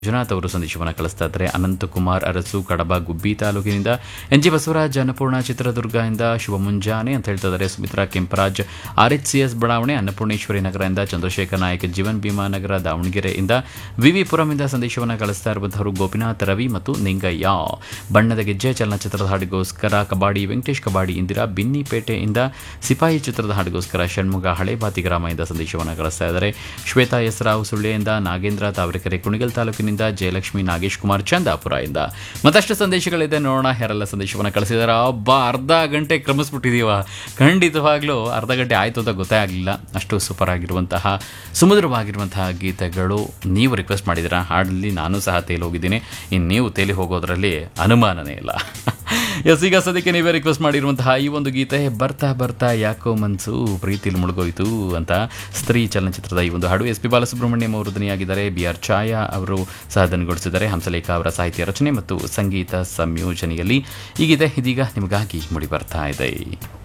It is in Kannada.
ಮಂಜುನಾಥ್ ಅವರು ಸಂದೇಶವನ್ನು ಕಳಿಸ್ತಾ ಇದ್ದಾರೆ ಅನಂತಕುಮಾರ್ ಅರಸು ಕಡಬ ಗುಬ್ಬಿ ತಾಲೂಕಿನಿಂದ ಎನ್ ಜಿ ಬಸವರಾಜ್ ಅನ್ನಪೂರ್ಣ ಚಿತ್ರದುರ್ಗ ಇಂದ ಶುಭ ಮುಂಜಾನೆ ಅಂತ ಹೇಳ್ತಾ ಇದ್ದಾರೆ Sumitra Kemparaj R H C S ಬಡಾವಣೆ ಅನ್ನಪೂರ್ಣೇಶ್ವರಿ ನಗರದಿಂದ ಚಂದ್ರಶೇಖರ್ ನಾಯಕ್ ಜೀವನ್ ಭೀಮಾ ನಗರ ದಾವಣಗೆರೆಯಿಂದ ವಿವಿ ಪುರಂಯಿಂದ ಸಂದೇಶವನ್ನು ಕಳಿಸ್ತಾ ಇರುವಂತಹವರು ಗೋಪಿನಾಥ್ ರವಿ ಮತ್ತು ನಿಂಗಯ್ಯ ಬಣ್ಣದ ಗೆಜ್ಜೆ ಚಲನಚಿತ್ರದ ಹಾಡಿಗೋಸ್ಕರ ಕಬಾಡಿ ವೆಂಕಟೇಶ್ ಕಬಾಡಿ ಇಂದಿರಾ ಬಿನ್ನಿಪೇಟೆಯಿಂದ ಸಿಪಾಯಿ ಚಿತ್ರದ ಹಾಡಿಗೋಸ್ಕರ ಷಣ್ಮುಗ ಹಳೇಬಾತಿ ಗ್ರಾಮದಿಂದ ಸಂದೇಶವನ್ನು ಕಳಿಸ್ತಾ ಇದ್ದಾರೆ ಶ್ವೇತಾ ಎಸ್ ರಾವ್ ಸುಳ್ಳೆಯಿಂದ ನಾಗೇಂದ್ರ ತಾವರೆಕೆರೆ ಕುಣಿಗಲ್ ತಾಲೂಕಿನಿಂದ ಜಯಲಕ್ಷ್ಮಿ ನಾಗೇಶ್ ಕುಮಾರ್ ಚಂದಾಪುರ ಇಂದ ಮತ್ತಷ್ಟು ಸಂದೇಶಗಳಿದೆ ನೋಡೋಣ ಯಾರೆಲ್ಲ ಸಂದೇಶವನ್ನು ಕಳಿಸಿದಾರೆ ಒಬ್ಬ ಅರ್ಧ ಗಂಟೆ ಕ್ರಮಿಸ್ಬಿಟ್ಟಿದೀವ ಖಂಡಿತವಾಗ್ಲೂ ಅರ್ಧ ಗಂಟೆ ಆಯಿತು ಅಂತ ಗೊತ್ತೇ ಆಗಲಿಲ್ಲ ಅಷ್ಟು ಸೂಪರ್ ಆಗಿರುವಂತಹ ಸುಮಧುರವಾಗಿರುವಂತಹ ಗೀತೆಗಳು ನೀವು ರಿಕ್ವೆಸ್ಟ್ ಮಾಡಿದಿರ ಹಾಡಲ್ಲಿ ನಾನು ಸಹ ತೇಲಿ ಹೋಗಿದ್ದೀನಿ ಇನ್ನು ನೀವು ತೇಲಿ ಹೋಗೋದ್ರಲ್ಲಿ ಅನುಮಾನನೇ ಇಲ್ಲ ಎಸ್ ಈಗ ಸದ್ಯಕ್ಕೆ ನೀವೇ ರಿಕ್ವೆಸ್ಟ್ ಮಾಡಿರುವಂತಹ ಈ ಒಂದು ಗೀತೆ ಬರ್ತಾ ಬರ್ತಾ ಯಾಕೋ ಮನ್ಸು ಪ್ರೀತಿಲಿ ಮುಳುಗೋಯ್ತು ಅಂತ ಸ್ತ್ರೀ ಚಲನಚಿತ್ರದ ಈ ಒಂದು ಹಾಡು ಎಸ್ ಪಿ ಬಾಲಸುಬ್ರಹ್ಮಣ್ಯಂ ಅವರು ಧ್ವನಿಯಾಗಿದ್ದಾರೆ ಬಿ ಆರ್ ಛಾಯಾ ಅವರು ಸಹ ಧ್ವನಿಗೊಳಿಸಿದ್ದಾರೆ ಹಂಸಲೇಖ ಅವರ ಸಾಹಿತ್ಯ ರಚನೆ ಮತ್ತು ಸಂಗೀತ ಸಂಯೋಜನೆಯಲ್ಲಿ ಈ ಗೀತೆ ಇದೀಗ ನಿಮಗಾಗಿ ಮೂಡಿ ಬರ್ತಾ ಇದೆ